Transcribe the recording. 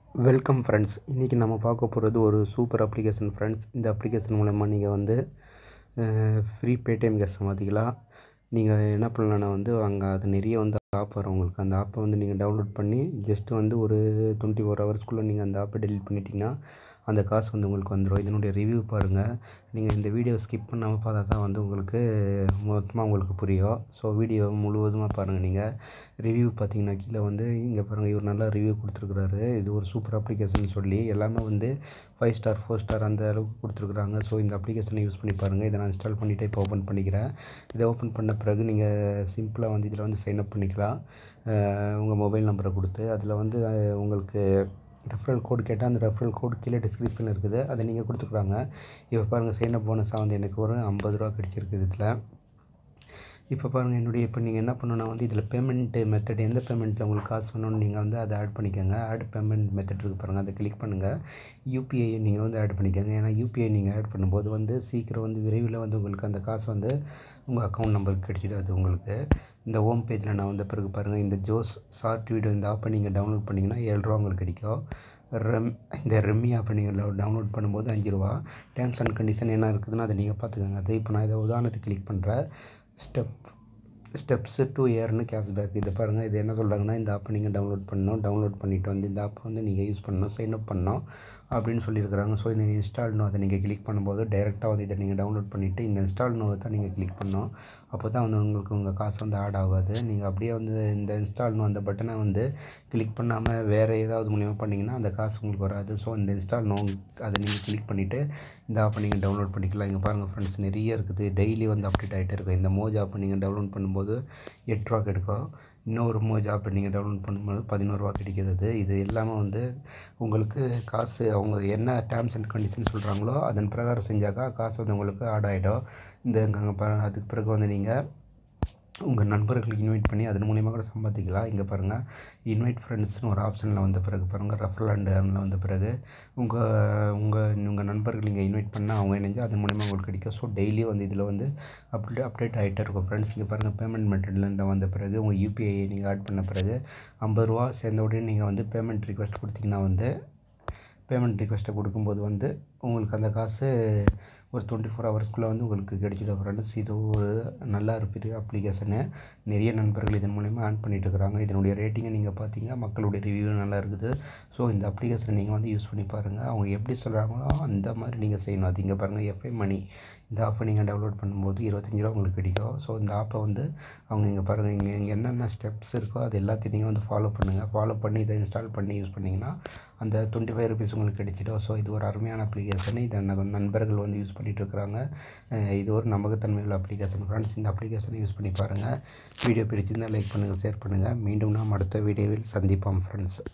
welcome friends இன்றைக்கி நம்ம பார்க்க போகிறது ஒரு சூப்பர் அப்ளிகேஷன் ஃப்ரெண்ட்ஸ் இந்த அப்ளிகேஷன் மூலமா நீங்கள் வந்து ஃப்ரீ பேடிஎம் கேஸ் மாற்றிக்கலாம் நீங்கள் என்ன பண்ணலான்னா வந்து அங்கே அது நிறைய வந்து ஆப் வரும் உங்களுக்கு அந்த ஆப்பை வந்து நீங்கள் டவுன்லோட் பண்ணி ஜஸ்ட் வந்து ஒரு டுவெண்ட்டி ஃபோர் ஹவர்ஸ்க்குள்ளே நீங்கள் அந்த ஆப்பை டெலிட் பண்ணிட்டீங்கன்னா அந்த காசு வந்து உங்களுக்கு வந்துடும் இதனுடைய ரிவ்யூ பாருங்கள் நீங்கள் இந்த வீடியோ ஸ்கிப் பண்ணாமல் பார்த்தா தான் வந்து உங்களுக்கு மொத்தமாக உங்களுக்கு புரியும் ஸோ வீடியோ முழுவதுமாக பாருங்கள் நீங்கள் ரிவ்யூ பார்த்தீங்கன்னா கீழே வந்து இங்கே பாருங்கள் இவர் நல்லா ரிவ்யூ கொடுத்துருக்குறாரு இது ஒரு சூப்பர் அப்ளிகேஷன் சொல்லி எல்லாமே வந்து ஃபைவ் ஸ்டார் ஃபோர் ஸ்டார் அந்த அளவுக்கு கொடுத்துருக்குறாங்க ஸோ இந்த அப்ளிகேஷனை யூஸ் பண்ணி பாருங்கள் இதை நான் இன்ஸ்டால் பண்ணிவிட்டு இப்போ ஓப்பன் பண்ணிக்கிறேன் இதை ஓப்பன் பண்ண பிறகு நீங்கள் சிம்பிளாக வந்து இதில் வந்து சைன் அப் பண்ணிக்கலாம் உங்கள் மொபைல் நம்பரை கொடுத்து அதில் வந்து உங்களுக்கு ரெஃபரல் கோடு கேட்டால் அந்த ரெஃபரல் கோடு கீழே டிஸ்கிரிப்ஷனில் இருக்குது அதை நீங்கள் கொடுத்துக்குறாங்க இப்போ பாருங்கள் சைன் அப் போனஸாக வந்து எனக்கு ஒரு ஐம்பது ரூபா கிடச்சிருக்குது இதில் இப்போ பாருங்கள் என்னுடைய இப்போ நீங்கள் என்ன பண்ணணும்னா வந்து இதில் பேமெண்ட்டு மெத்தட் எந்த பேமெண்ட்டில் உங்களுக்கு காசு வேணும்னு நீங்கள் வந்து அதை ஆட் பண்ணிக்கோங்க ஆட் பேமெண்ட் மெத்தட் இருக்குது பாருங்கள் அதை கிளிக் பண்ணுங்கள் யூபிஐ நீங்கள் வந்து ஆட் பண்ணிக்கோங்க ஏன்னா யூபிஐ நீங்கள் ஆட் பண்ணும்போது வந்து சீக்கிரம் வந்து விரைவில் வந்து உங்களுக்கு அந்த காசு வந்து உங்கள் அக்கௌண்ட் நம்பருக்கு கிடைச்சிடாது உங்களுக்கு இந்த ஹோம் பேஜில் நான் வந்த பிறகு பாருங்கள் இந்த ஜோஸ் ஷார்ட் வீடியோ இந்த ஆப்பை நீங்கள் டவுன்லோட் பண்ணிங்கன்னா ஏழு ரூபா உங்களுக்கு கிடைக்கும் ரெம் இந்த ரெம்மி ஆப்பை நீங்கள் டவுன்லோட் பண்ணும்போது அஞ்சு ரூபா டேர்ம்ஸ் அண்ட் கண்டிஷன் என்ன இருக்குதுன்னு அதை நீங்கள் பார்த்துக்கோங்க அதை இப்போ நான் இதை உதாரணத்துக்கு கிளிக் பண்ணுறேன் step steps to earn cashback இதை பாருங்கள் இது என்ன சொல்கிறாங்கன்னா இந்த ஆப்பை நீங்கள் டவுன்லோட் பண்ணணும் டவுன்லோட் பண்ணிவிட்டு வந்து இந்த ஆப்பை வந்து நீங்கள் யூஸ் பண்ணணும் சைன் அப் பண்ணணும் அப்படின்னு சொல்லியிருக்கிறாங்க ஸோ இந்த இன்ஸ்டால் நோ அதை நீங்கள் கிளிக் பண்ணும்போது டைரெக்டாக வந்து இதை நீங்கள் டவுன்லோட் பண்ணிவிட்டு இந்த இன்ஸ்டால் நோவை தான் நீங்கள் கிளிக் பண்ணணும் அப்போ தான் வந்து உங்களுக்கு உங்கள் காசு வந்து ஆட் ஆகாது நீங்கள் அப்படியே வந்து இந்த இன்ஸ்டால் நோ அந்த பட்டனை வந்து கிளிக் பண்ணாமல் வேறு ஏதாவது மூலியமாக பண்ணிங்கன்னா அந்த காசு உங்களுக்கு வராது ஸோ இந்த இன்ஸ்டால் நோ அதை நீங்கள் கிளிக் பண்ணிவிட்டு இந்த ஆப்பை நீங்கள் டவுன்லோட் பண்ணிக்கலாம் இங்கே பாருங்கள் ஃப்ரெண்ட்ஸ் நிறைய இருக்குது டெய்லி வந்து அப்டேட் ஆகிட்டே இருக்குது இந்த மோஜ் ஆப்பை நீங்கள் டவுன்லோட் பண்ணும்போது எட்டு ரூபா கிடைக்கும் இன்னொரு மோஜ் ஆப்பை நீங்கள் டவுன்லோட் பண்ணும்போது பதினோருவா கிடைக்கிறது இது எல்லாமே வந்து உங்களுக்கு காசு அவங்க என்ன டேர்ம்ஸ் அண்ட் கண்டிஷன் சொல்கிறாங்களோ அதன் பிரகாரம் செஞ்சாக்கா காசு வந்து உங்களுக்கு ஆட் ஆகிடும் இந்த அதுக்கு பிறகு வந்து நீங்கள் உங்கள் நண்பர்களுக்கு இன்வைட் பண்ணி அதன் மூலிமா கூட சம்பாதிக்கலாம் இங்கே பாருங்கள் இன்வைட் ஃப்ரெண்ட்ஸ்னு ஒரு ஆப்ஷனில் வந்த பிறகு பாருங்கள் ரெஃபரல் அண்ட் ஏர்னில் வந்த பிறகு உங்கள் உங்கள் உங்கள் நண்பர்கள் நீங்கள் இன்வைட் பண்ணால் அவங்க இணைஞ்சு அதன் மூலிமா உங்களுக்கு கிடைக்கும் ஸோ டெய்லி வந்து இதில் வந்து அப்டேட் அப்டேட் ஆகிட்டே இருக்கும் ஃப்ரெண்ட்ஸ் இங்கே பாருங்கள் பேமெண்ட் மெத்தடில் வந்த பிறகு உங்கள் யூபிஐ நீங்கள் ஆட் பண்ண பிறகு ஐம்பது ரூபா சேர்ந்த உடனே நீங்கள் வந்து பேமெண்ட் ரிக்வெஸ்ட் கொடுத்தீங்கன்னா வந்து பேமெண்ட் ரிக்வெஸ்ட்டை கொடுக்கும்போது வந்து உங்களுக்கு அந்த காசு ஒரு டுவெண்ட்டி ஃபோர் ஹவர்ஸ்க்குள்ளே வந்து உங்களுக்கு கிடைச்சிடும் ஃப்ரெண்ட்ஸ் இது ஒரு நல்லா பெரிய அப்ளிகேஷனு நிறைய நண்பர்கள் இதன் மூலிமா ஆன் பண்ணிட்டு இருக்கிறாங்க இதனுடைய ரேட்டிங்கை நீங்கள் பார்த்தீங்க மக்களுடைய ரிவ்யூ நல்லா இருக்குது ஸோ இந்த அப்ளிகேஷனை நீங்கள் வந்து யூஸ் பண்ணி பாருங்கள் அவங்க எப்படி சொல்கிறாங்களோ அந்த மாதிரி நீங்கள் செய்யணும் அது இங்கே பாருங்கள் எஃப்ஐ மணி இந்த ஆப்பை நீங்கள் டவுன்லோட் பண்ணும்போது இருபத்தஞ்சி ரூபா உங்களுக்கு கிடைக்கும் ஸோ இந்த ஆப்பை வந்து அவங்க இங்கே பாருங்கள் இங்கே இங்கே என்னென்ன ஸ்டெப்ஸ் இருக்கோ அது எல்லாத்தையும் நீங்கள் வந்து ஃபாலோ பண்ணுங்கள் ஃபாலோ பண்ணி இதை இன்ஸ்டால் பண்ணி யூஸ் பண்ணிங்கன்னா அந்த டுவெண்ட்டி ஃபைவ் ருபீஸ் உங்களுக்கு கிடைச்சிடும் ஸோ இது ஒரு அருமையான அப்ளிகேஷன் இதை நண்பர்கள் வந்து யூஸ் பண்ணிகிட்டு இருக்கிறாங்க இது ஒரு நம்பகத்தன்மை உள்ள அப்ளிகேஷன் ஃப்ரெண்ட்ஸ் இந்த அப்ளிகேஷனை யூஸ் பண்ணி பாருங்கள் வீடியோ பிடிச்சிருந்தால் லைக் பண்ணுங்கள் ஷேர் பண்ணுங்கள் மீண்டும் நாம் அடுத்த வீடியோவில் சந்திப்போம் ஃப்ரெண்ட்ஸ்